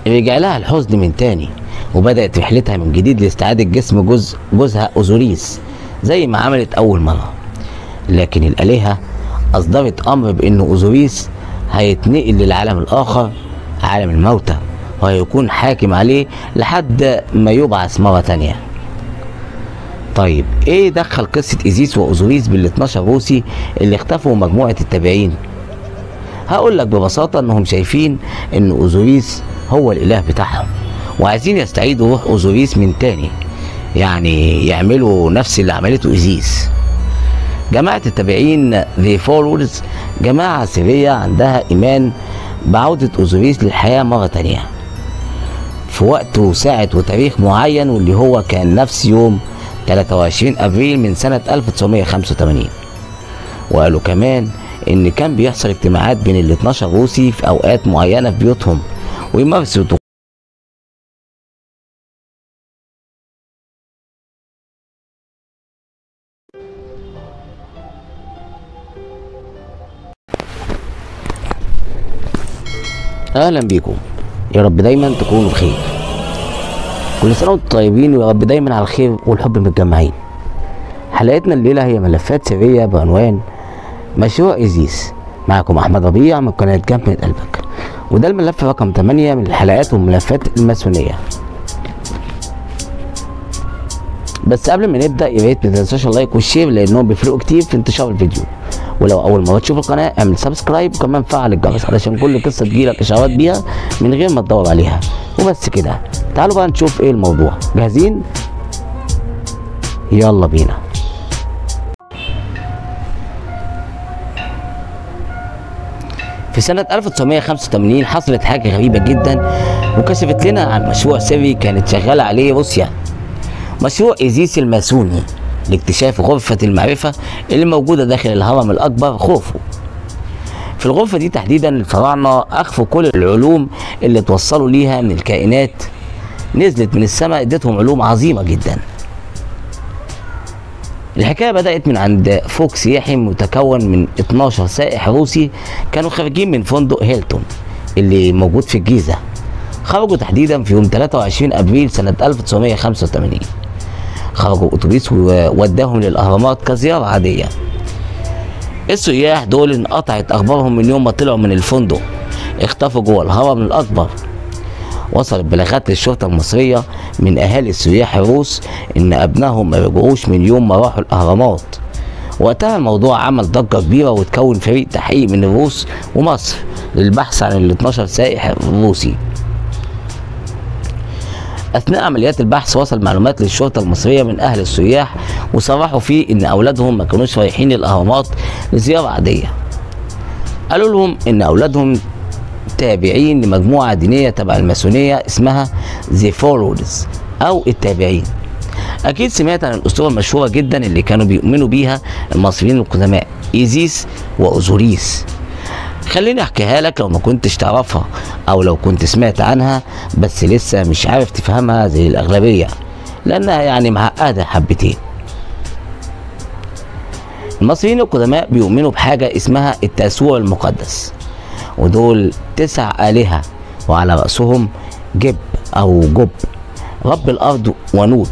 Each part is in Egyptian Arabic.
رجع لها الحزن من تاني وبدأت رحلتها من جديد لاستعادة جسم جوز جوزها أوزوريس زي ما عملت أول مرة لكن الآلهة أصدرت أمر بأن أوزوريس هيتنقل للعالم الآخر عالم الموتى وهيكون حاكم عليه لحد ما يبعث مرة تانية طيب ايه دخل قصة ايزيس واوزوريس بال 12 روسي اللي اختفوا مجموعة التابعين هقول لك ببساطة انهم شايفين ان اوزوريس هو الاله بتاعهم وعايزين يستعيدوا روح اوزوريس من تاني يعني يعملوا نفس اللي عملته ايزيس جماعة التابعين The Followers جماعة سرية عندها إيمان بعودة أوزوريس للحياة مرة تانية في وقت وساعة وتاريخ معين واللي هو كان نفس يوم 23 أبريل من سنة 1985 وقالوا كمان إن كان بيحصل اجتماعات بين ال 12 روسي في أوقات معينة في بيوتهم ويمارسوا اهلا بيكم يا رب دايما تكونوا بخير كل سنه وانتم طيبين ويا رب دايما على الخير والحب متجمعين حلقتنا الليله هي ملفات سريه بعنوان مشروع ايزيس معكم احمد ربيع من قناه جنب من قلبك وده الملف رقم 8 من الحلقات والملفات الماسونيه بس قبل ما نبدا يا ريت ما تنساش اللايك والشير لانهم بيفرقوا كتير في انتشار الفيديو ولو اول مره تشوف القناه اعمل سبسكرايب وكمان فعل الجرس علشان كل قصه تجيلك اشعارات بيها من غير ما تدور عليها وبس كده تعالوا بقى نشوف ايه الموضوع جاهزين يلا بينا في سنة 1985 حصلت حاجة غريبة جدا وكشفت لنا عن مشروع سري كانت شغالة عليه روسيا مشروع إيزيس الماسوني لاكتشاف غرفة المعرفة اللي موجودة داخل الهرم الأكبر خوفو في الغرفة دي تحديدا الفراعنة أخفوا كل العلوم اللي توصلوا ليها من الكائنات نزلت من السماء ادتهم علوم عظيمة جدا الحكاية بدأت من عند فوق سياحي متكون من 12 سائح روسي كانوا خارجين من فندق هيلتون اللي موجود في الجيزة خرجوا تحديدا في يوم 23 أبريل سنة 1985 خرجوا اتوبيس ووداهم للاهرامات كزياره عاديه السياح دول انقطعت اخبارهم من يوم ما طلعوا من الفندق اختفوا جوه الهرم الاكبر وصلت بلاغات للشرطة المصرية من أهالي السياح الروس إن أبنائهم ما رجعوش من يوم ما راحوا الأهرامات وقتها الموضوع عمل ضجة كبيرة وتكون فريق تحقيق من الروس ومصر للبحث عن ال 12 سائح روسي اثناء عمليات البحث وصل معلومات للشرطه المصريه من اهل السياح وصرحوا فيه ان اولادهم ما كانوش رايحين الاهرامات لزياره عاديه قالوا لهم ان اولادهم تابعين لمجموعه دينيه تبع الماسونيه اسمها ذا فولورز او التابعين اكيد سمعت عن الاسطوره المشهوره جدا اللي كانوا بيؤمنوا بيها المصريين القدماء ايزيس واوزوريس خليني احكيها لك لو ما كنتش تعرفها او لو كنت سمعت عنها بس لسه مش عارف تفهمها زي الاغلبيه لانها يعني معقده حبتين المصريين القدماء بيؤمنوا بحاجه اسمها التاسوع المقدس ودول تسع الهه وعلى راسهم جب او جب رب الارض ونوت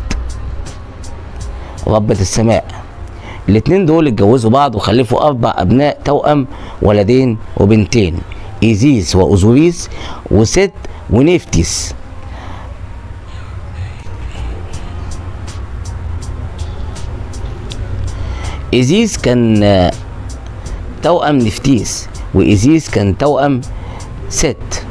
ربة السماء الاتنين دول اتجوزوا بعض وخلفوا اربع ابناء توأم ولدين وبنتين ايزيس واوزوريس وست ونفتيس ايزيس كان آه، توأم نفتيس وايزيس كان توأم ست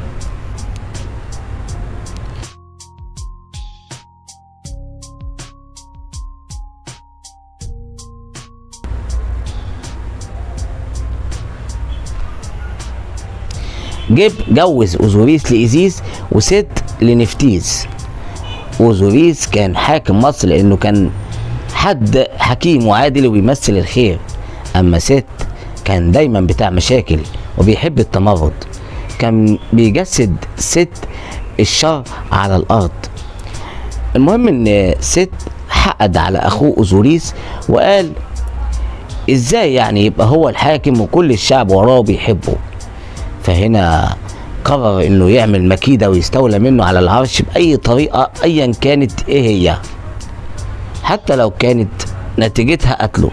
جيب جوز اوزوريس لايزيس وست لنفتيس اوزوريس كان حاكم مصر لانه كان حد حكيم وعادل وبيمثل الخير اما ست كان دايما بتاع مشاكل وبيحب التمرد كان بيجسد ست الشر على الارض المهم ان ست حقد على اخوه اوزوريس وقال ازاي يعني يبقى هو الحاكم وكل الشعب وراه بيحبه فهنا قرر انه يعمل مكيدة ويستولى منه على العرش بأي طريقة ايا كانت ايه هي حتى لو كانت نتيجتها قتله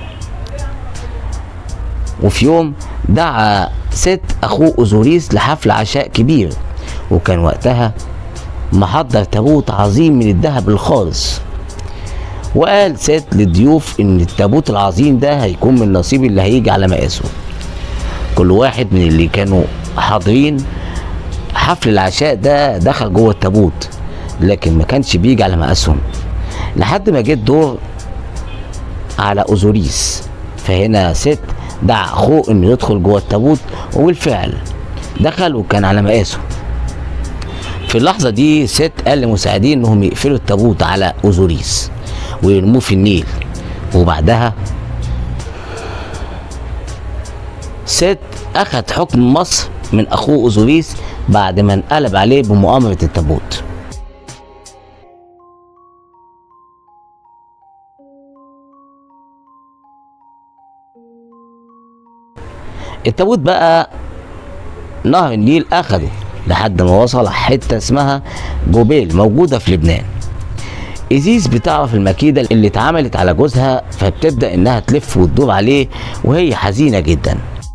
وفي يوم دعا ست اخوه اوزوريس لحفل عشاء كبير وكان وقتها محضر تابوت عظيم من الذهب الخالص وقال ست للضيوف ان التابوت العظيم ده هيكون من نصيب اللي هيجي على مقاسه كل واحد من اللي كانوا حاضرين حفل العشاء ده دخل جوه التابوت لكن ما كانش بيجي على مقاسهم لحد ما جه الدور على اوزوريس فهنا ست دعا اخوه انه يدخل جوه التابوت وبالفعل دخل وكان على مقاسه في اللحظة دي ست قال لمساعدين انهم يقفلوا التابوت على اوزوريس ويرموه في النيل وبعدها ست اخذ حكم مصر من اخوه اوزوريس بعد ما انقلب عليه بمؤامرة التابوت التابوت بقى نهر النيل اخده لحد ما وصل حته اسمها جوبيل موجوده في لبنان إيزيس بتعرف المكيدة اللي اتعملت على جوزها فبتبدأ إنها تلف وتدور عليه وهي حزينة جدا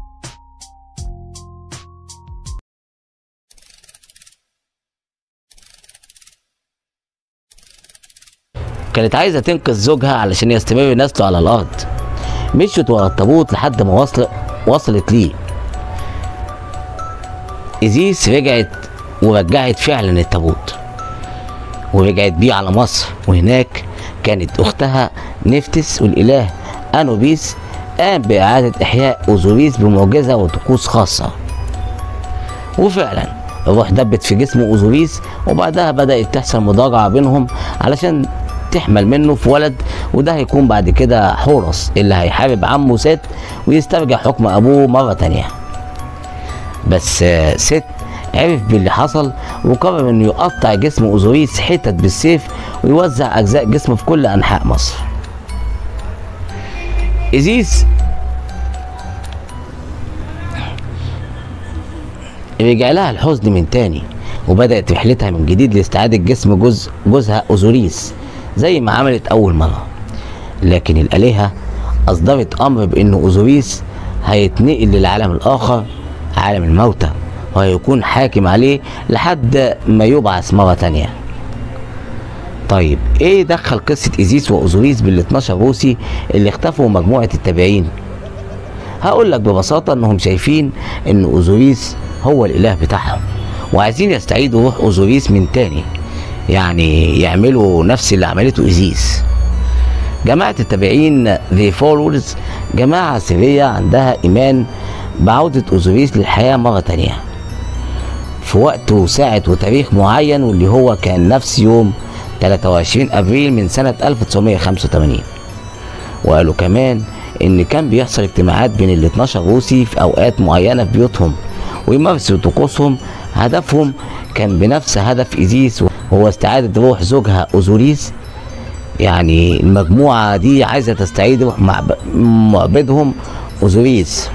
كانت عايزة تنقذ زوجها علشان يستمر نسله على الأرض مشيت ورا التابوت لحد ما وصل وصلت ليه إيزيس رجعت ورجعت فعلا التابوت ورجعت بيه على مصر وهناك كانت أختها نفتس والإله أنوبيس قام بإعادة إحياء أوزوريس بمعجزة وطقوس خاصة وفعلا الروح دبت في جسم أوزوريس وبعدها بدأت تحصل مضاجعة بينهم علشان تحمل منه في ولد وده هيكون بعد كده حورس اللي هيحارب عمه ست ويسترجع حكم أبوه مرة تانية بس آه، ست عرف باللي حصل وقرر انه يقطع جسم اوزوريس حتت بالسيف ويوزع اجزاء جسمه في كل انحاء مصر ازيس رجع لها الحزن من تاني وبدأت رحلتها من جديد لاستعادة جسم جوز جوزها أوزوريس زي ما عملت أول مرة لكن الآلهة أصدرت أمر بأن أوزوريس هيتنقل للعالم الآخر عالم الموتى وهيكون حاكم عليه لحد ما يبعث مرة تانية طيب ايه دخل قصة ايزيس واوزوريس بال 12 روسي اللي اختفوا مجموعة التابعين هقول لك ببساطة انهم شايفين ان اوزوريس هو الاله بتاعهم وعايزين يستعيدوا روح اوزوريس من تاني يعني يعملوا نفس اللي عملته ايزيس جماعة التابعين The Followers جماعة سرية عندها إيمان بعودة أوزوريس للحياة مرة تانية في وقت وساعة وتاريخ معين واللي هو كان نفس يوم 23 أبريل من سنة 1985 وقالوا كمان إن كان بيحصل اجتماعات بين ال 12 روسي في أوقات معينة في بيوتهم ويمارسوا طقوسهم هدفهم كان بنفس هدف إيزيس وهو استعادة روح زوجها أوزوريس يعني المجموعة دي عايزة تستعيد روح معب- معبدهم أوزوريس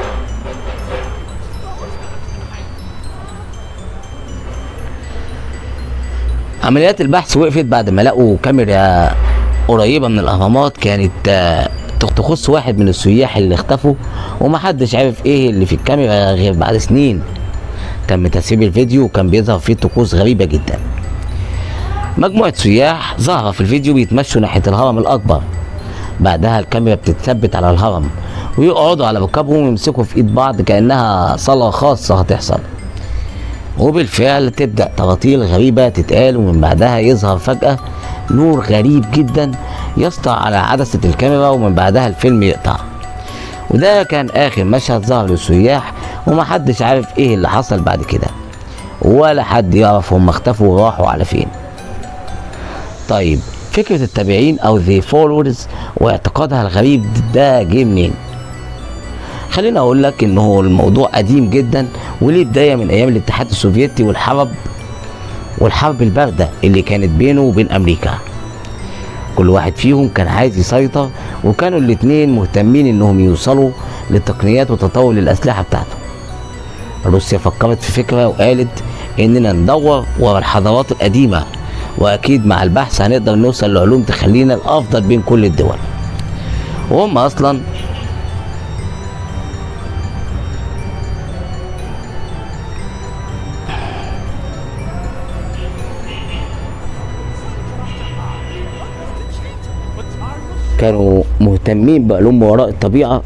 عمليات البحث وقفت بعد ما لقوا كاميرا قريبة من الأهرامات كانت آه، تخص واحد من السياح اللي اختفوا ومحدش عارف ايه اللي في الكاميرا غير بعد سنين تم تسريب الفيديو وكان بيظهر فيه طقوس غريبة جدا مجموعة سياح ظهر في الفيديو بيتمشوا ناحية الهرم الأكبر بعدها الكاميرا بتتثبت على الهرم ويقعدوا على ركابهم ويمسكوا في ايد بعض كأنها صلاة خاصة هتحصل وبالفعل تبدأ تراتيل غريبة تتقال ومن بعدها يظهر فجأة نور غريب جدا يسطع على عدسة الكاميرا ومن بعدها الفيلم يقطع وده كان آخر مشهد ظهر للسياح ومحدش عارف ايه اللي حصل بعد كده ولا حد يعرف هم اختفوا وراحوا على فين طيب فكرة التابعين أو the followers واعتقادها الغريب ده جه منين؟ خليني أقول لك إن هو الموضوع قديم جدا وليه بداية من أيام الاتحاد السوفيتي والحرب والحرب الباردة اللي كانت بينه وبين أمريكا كل واحد فيهم كان عايز يسيطر وكانوا الاتنين مهتمين إنهم يوصلوا للتقنيات وتطور الأسلحة بتاعته روسيا فكرت في فكرة وقالت إننا ندور ورا الحضارات القديمة وأكيد مع البحث هنقدر نوصل لعلوم تخلينا الأفضل بين كل الدول وهم أصلا كانوا مهتمين بعلوم ما وراء الطبيعة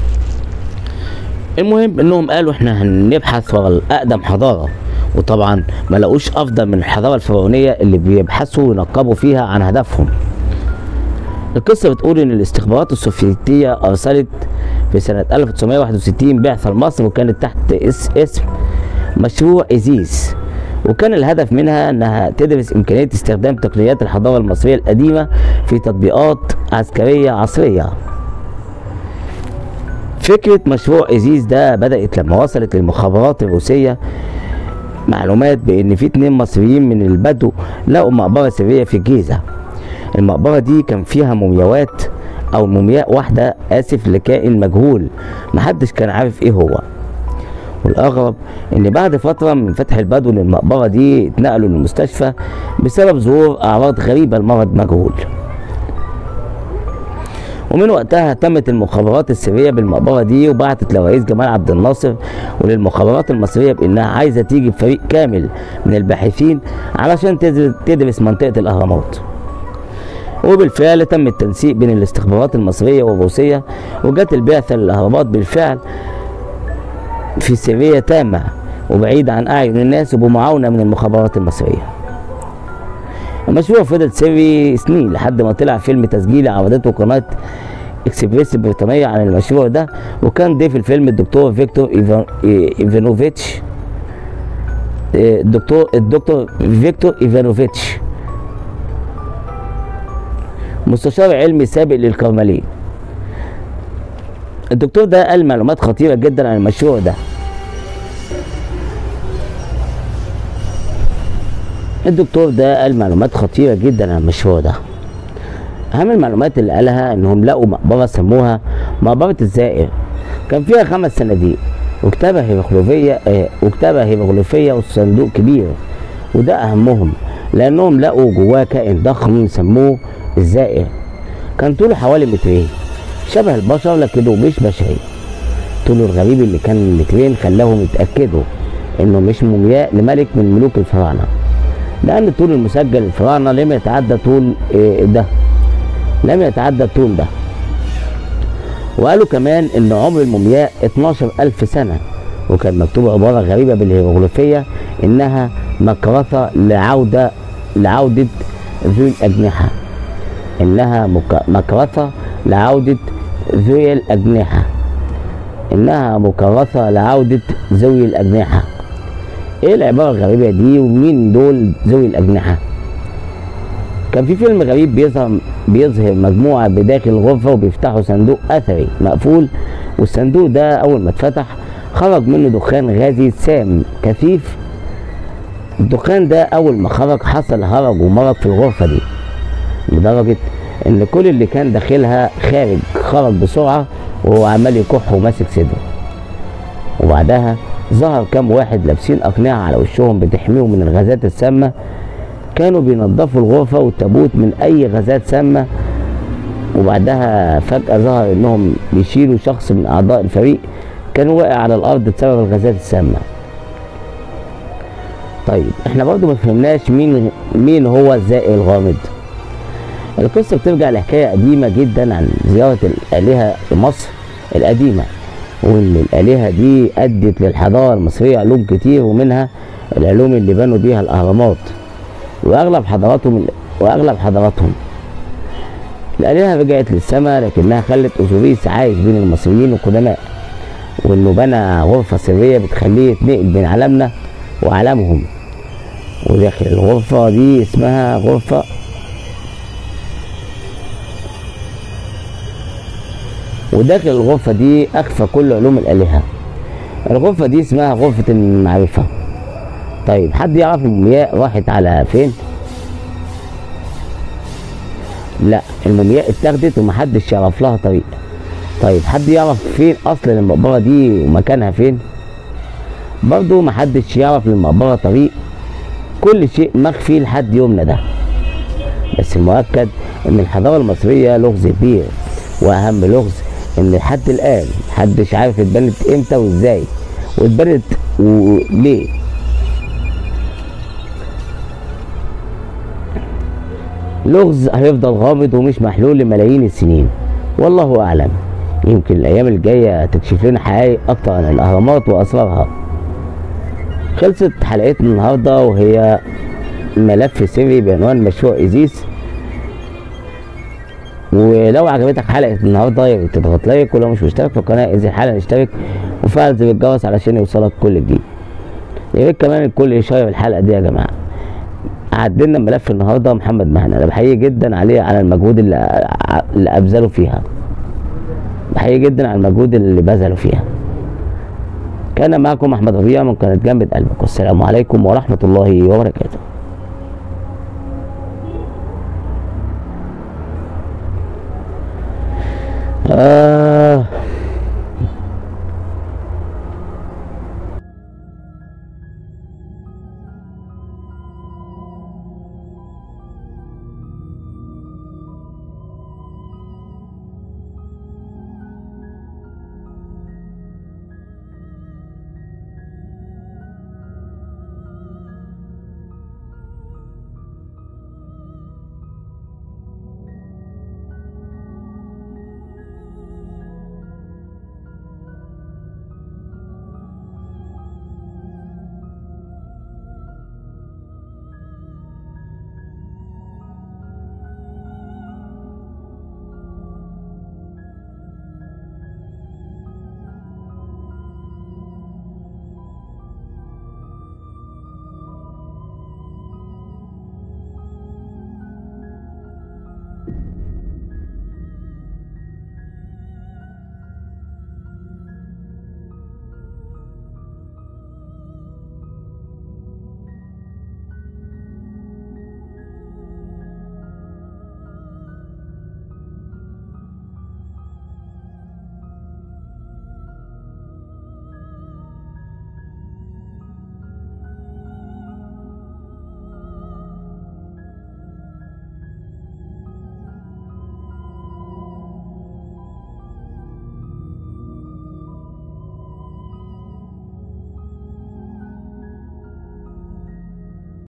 المهم انهم قالوا احنا هنبحث ورا اقدم حضاره وطبعا ما لقوش افضل من الحضاره الفرعونيه اللي بيبحثوا وينقبوا فيها عن هدفهم القصه بتقول ان الاستخبارات السوفيتيه ارسلت في سنه 1961 بعثه لمصر وكانت تحت اس اسم مشروع ايزيس وكان الهدف منها انها تدرس امكانيه استخدام تقنيات الحضاره المصريه القديمه في تطبيقات عسكريه عصريه فكرة مشروع إيزيس ده بدأت لما وصلت للمخابرات الروسية معلومات بأن في اتنين مصريين من البدو لقوا مقبرة سرية في الجيزة المقبرة دي كان فيها مومياوات أو مومياء واحدة آسف لكائن مجهول محدش كان عارف إيه هو والأغرب إن بعد فترة من فتح البدو للمقبرة دي اتنقلوا للمستشفى بسبب ظهور أعراض غريبة لمرض مجهول ومن وقتها اهتمت المخابرات السريه بالمقبره دي وبعتت لرئيس جمال عبد الناصر وللمخابرات المصريه بانها عايزه تيجي بفريق كامل من الباحثين علشان تدرس منطقه الاهرامات. وبالفعل تم التنسيق بين الاستخبارات المصريه والروسيه وجت البعثه للاهرامات بالفعل في سريه تامه وبعيد عن اعين الناس وبمعاونه من المخابرات المصريه. المشروع فضل سري سنين لحد ما طلع فيلم تسجيلي عرضته قناه اكسبريس البريطانيه عن المشروع ده وكان ضيف الفيلم الدكتور فيكتور إيفان ايفانوفيتش الدكتور الدكتور فيكتور ايفانوفيتش مستشار علمي سابق للكرملين الدكتور ده قال معلومات خطيره جدا عن المشروع ده الدكتور ده قال معلومات خطيرة جدا عن المشروع ده أهم المعلومات اللي قالها إنهم لقوا مقبرة سموها مقبرة الزائر كان فيها خمس صناديق وكتابة هيروغليفية آه وكتابة هيروغليفية وصندوق كبير وده أهمهم لأنهم لقوا جواه كائن ضخم سموه الزائر كان طوله حوالي مترين شبه البشر لكنه مش بشري طوله الغريب اللي كان مترين خلاهم يتأكدوا إنه مش مومياء لملك من ملوك الفراعنة لان الطول المسجل الفراعنه لم يتعدى طول ده لم يتعدى الطول ده وقالوا كمان ان عمر المومياء 12000 سنه وكان مكتوب عباره غريبه بالهيروغليفيه انها مكرثه لعوده لعوده ذوي الاجنحه انها مكرثه لعوده ذوي الاجنحه انها مكرثه لعوده ذوي الاجنحه ايه العباره الغريبه دي ومين دول ذوي الاجنحه كان في فيلم غريب بيظهر بيظهر مجموعه بداخل الغرفه وبيفتحوا صندوق اثري مقفول والصندوق ده اول ما اتفتح خرج منه دخان غازي سام كثيف الدخان ده اول ما خرج حصل هرج ومرض في الغرفه دي لدرجه ان كل اللي كان داخلها خارج خرج بسرعه وهو عمال يكح وماسك صدره وبعدها ظهر كام واحد لابسين اقنعه على وشهم بتحميهم من الغازات السامه كانوا بينظفوا الغرفه والتابوت من اي غازات سامه وبعدها فجاه ظهر انهم بيشيلوا شخص من اعضاء الفريق كان واقع على الارض بسبب الغازات السامه طيب احنا برضو ما فهمناش مين مين هو الزائر الغامض القصه بترجع لحكايه قديمه جدا عن زياره الالهه لمصر القديمه وان الالهه دي ادت للحضاره المصريه علوم كتير ومنها العلوم اللي بنوا بيها الاهرامات واغلب حضاراتهم واغلب حضاراتهم الالهه رجعت للسماء لكنها خلت اوزوريس عايش بين المصريين القدماء وانه بنى غرفه سريه بتخليه يتنقل بين عالمنا وعالمهم وداخل الغرفه دي اسمها غرفه وداخل الغرفة دي أخفى كل علوم الآلهة الغرفة دي اسمها غرفة المعرفة طيب حد يعرف المومياء راحت على فين؟ لا المومياء اتاخدت ومحدش يعرف لها طريق طيب حد يعرف فين أصل المقبرة دي ومكانها فين؟ برضه محدش يعرف للمقبرة طريق كل شيء مخفي لحد يومنا ده بس المؤكد ان الحضارة المصرية لغز كبير واهم لغز ان لحد الان محدش عارف اتبنت امتى وازاي واتبنت وليه لغز هيفضل غامض ومش محلول لملايين السنين والله اعلم يمكن الايام الجايه تكشف لنا حقائق اكتر عن الاهرامات واسرارها خلصت حلقتنا النهارده وهي ملف سري بعنوان مشروع ايزيس ولو عجبتك حلقه النهارده يا ريت تضغط لايك ولو مش مشترك في القناه انزل حالا اشترك وفعل زر الجرس علشان يوصلك كل جديد يا ريت كمان الكل يشير الحلقه دي يا جماعه عدلنا ملف النهارده محمد مهنا انا بحيي جدا عليه على المجهود اللي اللي ابذله فيها بحيي جدا على المجهود اللي بذله فيها كان معكم احمد ربيع من قناه جنبة قلبك والسلام عليكم ورحمه الله وبركاته آه